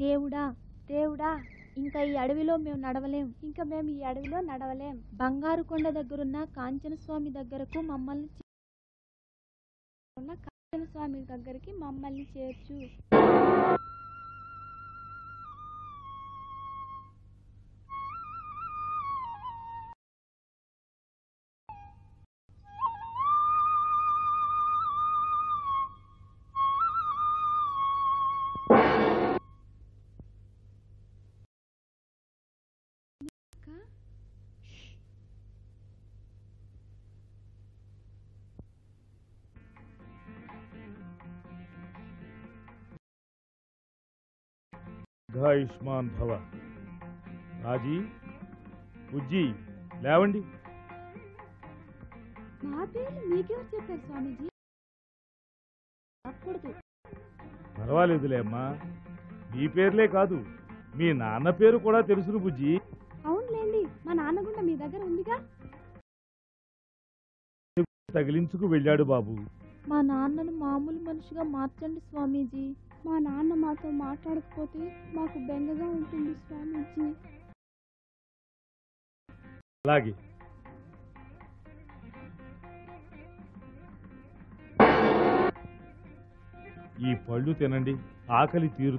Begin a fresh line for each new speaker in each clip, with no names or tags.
దేవుడా దేవుడా ఇంకా ఈ అడవిలో మేము నడవలేం ఇంకా మేము ఈ అడవిలో నడవలేం బంగారు కొండ దగ్గరున్న కాంచన స్వామి దగ్గరకు మమ్మల్ని చే- ఉన్న కాంచన స్వామి దగ్గరికి మమ్మల్ని చేర్చు
దీర్ఘాయుష్మాన్ భవ రాజీ బుజ్జి లేవండి
మా పేర్లు మీకెవరు చెప్పారు స్వామీజీ అప్పుడు
పర్వాలేదులే అమ్మా మీ పేర్లే కాదు మీ నాన్న పేరు కూడా తెలుసును బుజ్జి
అవునులేండి మా నాన్నగుండ మీ దగ్గర ఉందిగా
తగిలించుకు వెళ్ళాడు బాబు
మా నాన్నను మామూలు మనిషిగా మార్చండి స్వామీజీ మా నాన్న మాతో మాట్లాడకపోతే మాకు బెంగగా ఉంటుంది స్వామీజీ
అలాగే ఈ పళ్ళు తినండి ఆకలి తీరు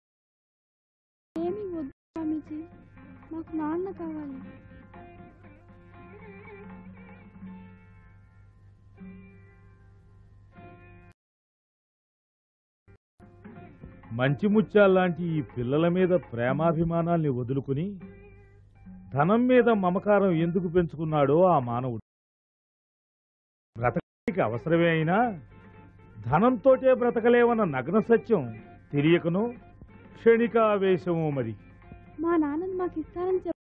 ఏమీ వద్దు స్వామీజీ మాకు నాన్న కావాలి
మంచి ముత్యాల్లాంటి ఈ పిల్లల మీద ప్రేమాభిమానాల్ని వదులుకుని ధనం మీద మమకారం ఎందుకు పెంచుకున్నాడో ఆ మానవుడు బ్రతకడానికి అవసరమే అయినా ధనంతోటే బ్రతకలేవన్న నగ్న సత్యం తెలియకను క్షణికావేశము మరి
మా నాన్నని మాకు ఇస్తారని చెప్పి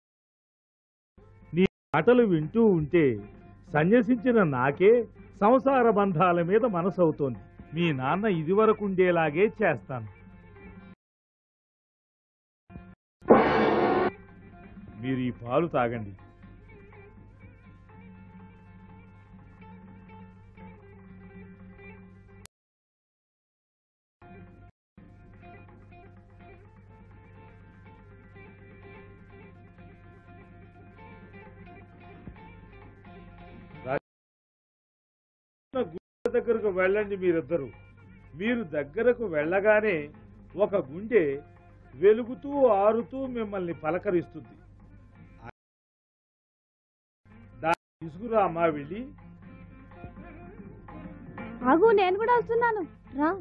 మాటలు వింటూ ఉంటే సన్యసించిన నాకే సంసార బంధాల మీద మనసవుతోంది మీ నాన్న ఇదివరకుండేలాగే చేస్తాను మీరు ఈ పాలు తాగండి గుండె దగ్గరకు వెళ్ళండి మీరిద్దరు మీరు దగ్గరకు వెళ్ళగానే ఒక గుండె వెలుగుతూ ఆరుతూ మిమ్మల్ని పలకరిస్తుంది దాన్ని తీసుకురా అమ్మా వెళ్ళి
ఆగు నేను కూడా వస్తున్నాను రా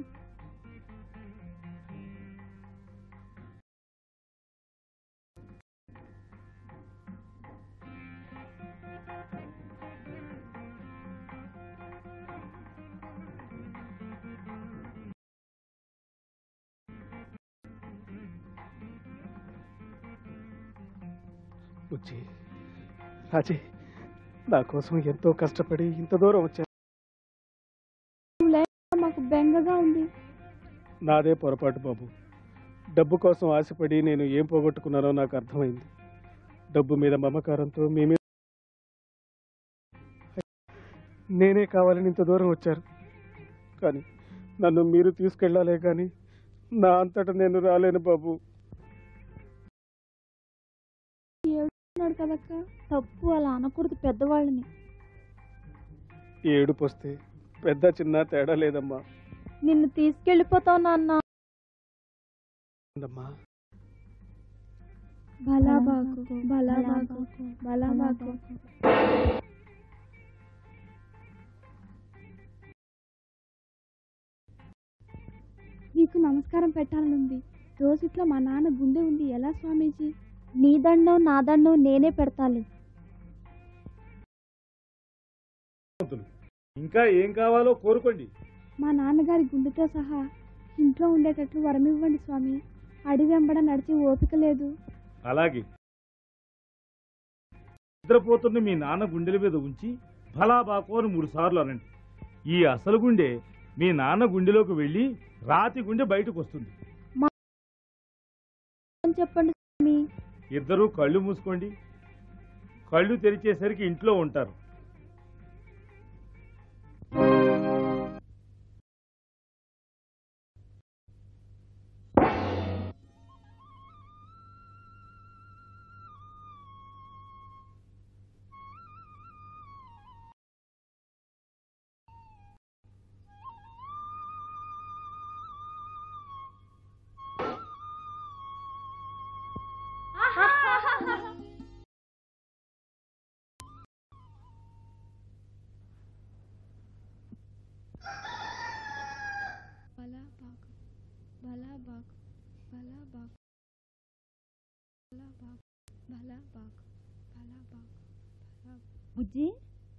బుజ్జి రాజీ నా కోసం ఎంతో కష్టపడి ఇంత దూరం వచ్చా
మాకు బెంగగా ఉంది
నాదే పొరపాటు బాబు డబ్బు కోసం ఆశపడి నేను ఏం పోగొట్టుకున్నానో నాకు అర్థమైంది డబ్బు మీద మమకారంతో మీ మీద నేనే కావాలని ఇంత దూరం వచ్చారు కానీ నన్ను మీరు తీసుకెళ్ళాలే కానీ నా అంతటా నేను రాలేను బాబు
ఏడుస్తున్నాడు కదక్క తప్పు అలా అనకూడదు పెద్దవాళ్ళని
ఏడుపు వస్తే పెద్ద చిన్న తేడా లేదమ్మా
నిన్ను తీసుకెళ్ళిపోతావు నాన్న
అమ్మా
బలాబాకు బలాబాకు బలాబాకు నీకు నమస్కారం పెట్టాలనుంది రోజుట్లో మా నాన్న గుండె ఉంది ఎలా స్వామీజీ నీ దండం నా దండం నేనే పెడతాలి
ఇంకా ఏం కావాలో కోరుకోండి
మా నాన్నగారి గుండెతో సహా ఇంట్లో ఉండేటట్లు వరమివ్వండి స్వామి అడవి వెంబడ నడిచి ఓపిక లేదు
అలాగే నిద్రపోతున్న మీ నాన్న గుండెల మీద ఉంచి ఫలా బాకో అని మూడు సార్లు అనండి ఈ అసలు గుండె మీ నాన్న గుండెలోకి వెళ్ళి రాతి గుండె బయటకు వస్తుంది
అని చెప్పండి స్వామి
ఇద్దరూ కళ్ళు మూసుకోండి కళ్ళు తెరిచేసరికి ఇంట్లో ఉంటారు
భలా బాక్ భలా బాక్ భలా బాక్ భలా బాక్ భలా బుజ్జి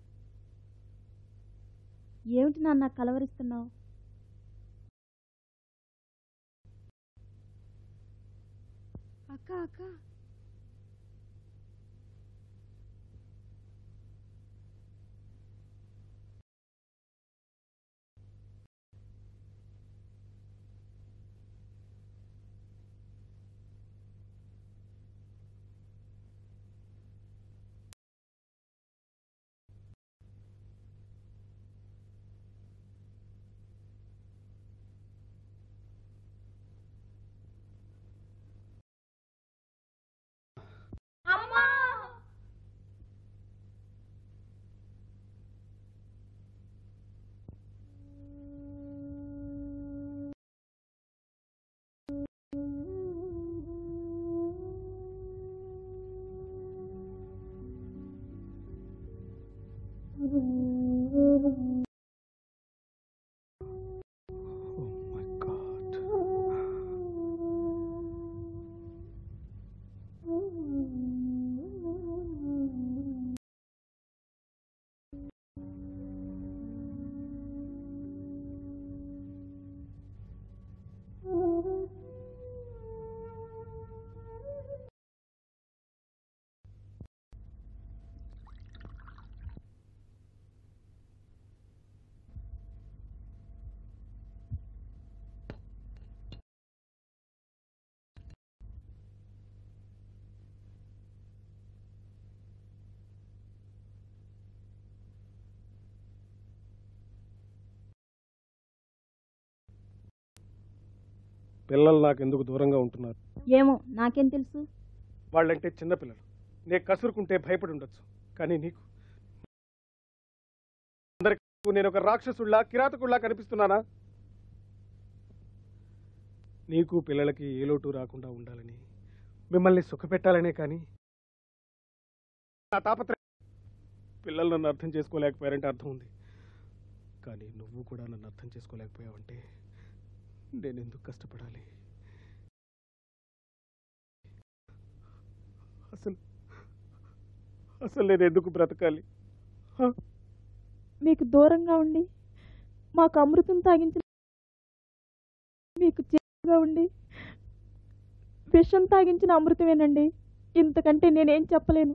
ఏమిటి నాన్న కలవరిస్తున్నావు అక్క అక్క అమ్మా
ఓ మై గాడ్ పిల్లలు నాకు ఎందుకు దూరంగా ఉంటున్నారు
ఏమో నాకేం తెలుసు
వాళ్ళంటే చిన్నపిల్లలు నేను కసురుకుంటే భయపడి ఉండొచ్చు కానీ నీకు అందరికీ నేను ఒక రాక్షసుల్లా కిరాతకుల్లా కనిపిస్తున్నానా నీకు పిల్లలకి ఏ లోటు రాకుండా ఉండాలని మిమ్మల్ని సుఖపెట్టాలనే కానీ నా తాపత్రయం పిల్లలు నన్ను అర్థం చేసుకోలేకపోయారంటే అర్థం ఉంది కానీ నువ్వు కూడా నన్ను అర్థం చేసుకోలేకపోయావంటే నేను ఎందుకు కష్టపడాలి అసలు అసలు నేను ఎందుకు బ్రతకాలి
మీకు దూరంగా ఉండి మాకు అమృతం తాగించిన మీకు చేరుగా ఉండి విషం తాగించిన అమృతమేనండి ఇంతకంటే నేనేం చెప్పలేను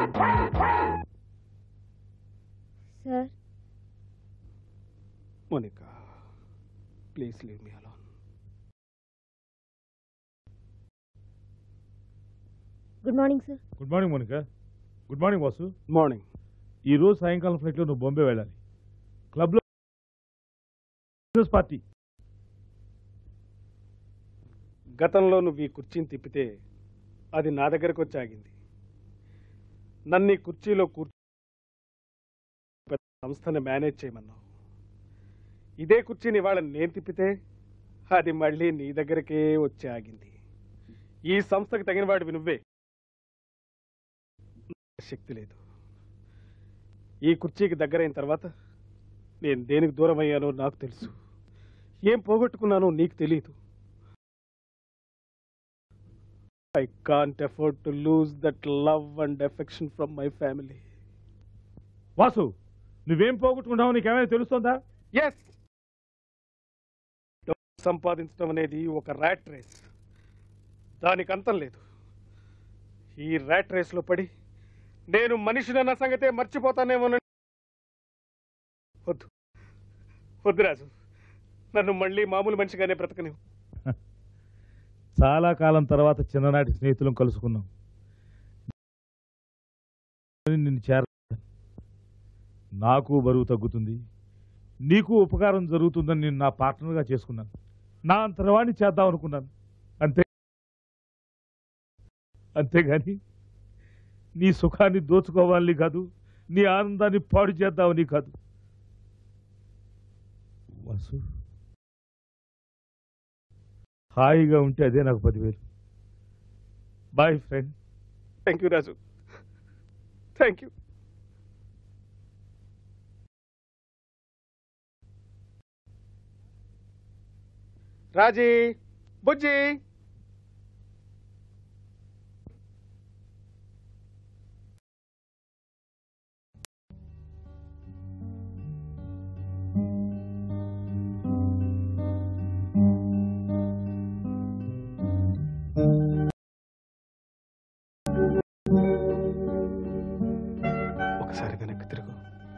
sir
Monica please leave me alone
good morning sir
good morning Monica good morning Vasu
morning
ఈ రోజు సాయంకాలం ఫ్లైట్లో నువ్వు బాంబే వెళ్ళాలి క్లబ్లో బిజినెస్ పార్టీ
గతంలో నువ్వు ఈ కుర్చీని తిప్పితే అది నా దగ్గరకు వచ్చి ఆగింది నన్ను ఈ కుర్చీలో కూర్చో పెద్ద సంస్థని మేనేజ్ చేయమన్నావు ఇదే కుర్చీని ఇవాళ నేను తిప్పితే అది మళ్ళీ నీ దగ్గరకే వచ్చి ఆగింది ఈ సంస్థకి తగిన వాడివి నువ్వే నాకు శక్తి లేదు ఈ కుర్చీకి దగ్గరైన తర్వాత నేను దేనికి దూరం అయ్యానో నాకు తెలుసు ఏం పోగొట్టుకున్నానో నీకు తెలియదు I can't afford to lose that love and affection from my family.
Vasu నువ్వేం పోగొట్టుకుంటావో నీకేమైనా తెలుస్తుందా
Yes! డబ్బు సంపాదించడం అనేది ఒక ర్యాట్ రేస్ దానికి అంతం లేదు ఈ ర్యాట్ రేస్లో పడి నేను మనిషినన్న సంగతే మర్చిపోతానేమోనని వద్దు వద్దు రాజు నన్ను మళ్ళీ మామూలు మనిషిగానే బ్రతకనివ్వు
చాలా కాలం తర్వాత చిన్ననాటి స్నేహితులను కలుసుకున్నాం నిన్ను చేర నాకు బరువు తగ్గుతుంది నీకు ఉపకారం జరుగుతుందని నేను నా పార్ట్నర్గా చేసుకున్నాను నా అంతరవాణి చేద్దాం అనుకున్నాను అంతే అంతేగాని నీ సుఖాన్ని దోచుకోవాలని కాదు నీ ఆనందాన్ని పాడు చేద్దామని కాదు వాసు హాయిగా ఉంటే అదే నాకు పదివేలు boyfriend
thank you Raju thank you Raji బుజ్జి ఒకసారి వెనక్కి తిరుగు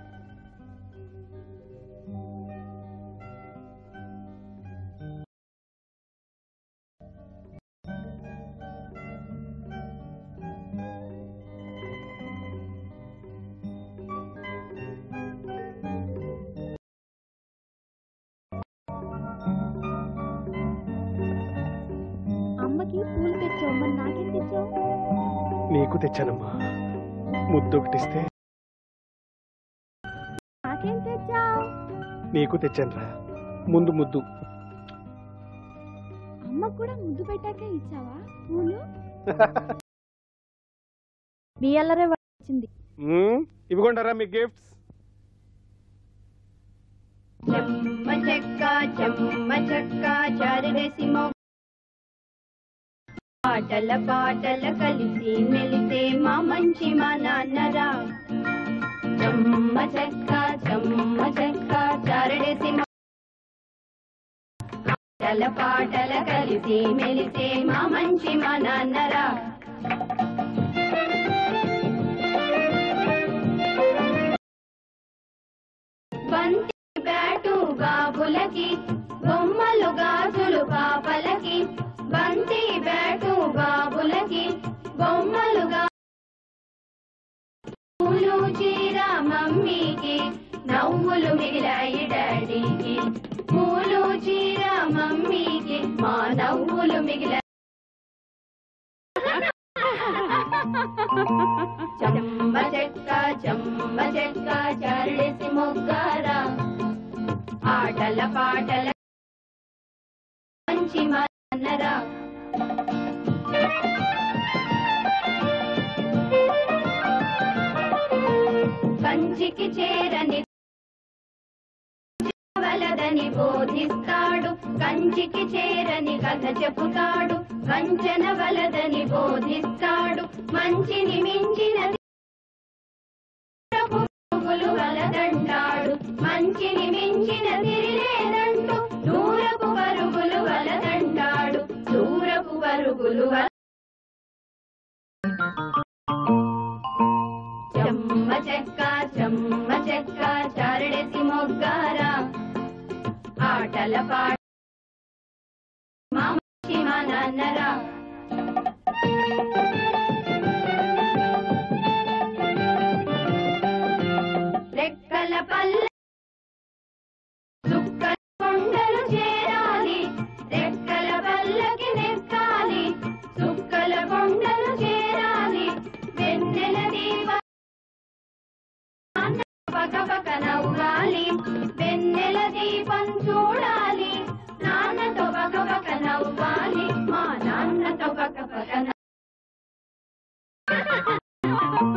అమ్మకి పూలు తెచ్చావు మరి నాకేం తెచ్చావు
నీకు తెచ్చానమ్మా ముద్దొకటిస్తే
నాకేం తెచ్చావు
నీకు తెచ్చానురా ముందు ముద్దు
అమ్మకు కూడా ముద్దు పెట్టాక ఇచ్చావా పూలు మీ అల్లరే వచ్చింది
మ్మ్, ఇవిగోండారా మీ గిఫ్ట్స్
చెమ్మ చెక్క చెమ్మ చెక్క చారడేసిమో పాటల పాటల కలిసి మెలితే మా మంచి మా నాన్నరా చెమ్మ చెక్క చెమ్మ చెక్క చారడేసిమో పాటల పాటల కలిసి మెలితే మా మంచి మా నాన్నరా బంతి బ్యాటు బాబులకి బొమ్మలు గాజులు పాపలకి బంతి బ్యాటు బాబులకి బొమ్మలు గా పూలు చీర మమ్మీకి నవ్వులు మిగిలాయి డాడీకి పూలు చీర మమ్మీకి మా నవ్వులు మిగిలాయి చెమ్మ చెక్క చెమ్మ చెక్క చరడేసి మొగ్గారా ఆటల పాటల మంచి మన్నరా కంచికి చేరని వలదని బోధిస్తాడు కంచికి చేరని కథ చెబుతాడు కంచన వలదని బోధిస్తాడు మంచిని మించిన పువ్వులు వలదంటాడు మంచిని మించిన తిరిలేదంటూ దూరపు పరుగులు వలదంటాడు దూరపు పరుగులు వల చెక్క చెమ్మ చెక్క చారడేసి మొగ్గారా ఆటల పాట మా మంచి మా నాన్నరా రెక్కల పల్ల చుక్కల కొండలు చేరాలి రెక్కల పల్లకి నెక్కాలి చుక్కల కొండలు చేరాలి వెన్నెల దీప పక పక నవ్వాలి వెన్నెల దీపం చూడాలి నాన్నతో పక పక నవ్వాలి మా నాన్నతో పక పక నవ్వాలి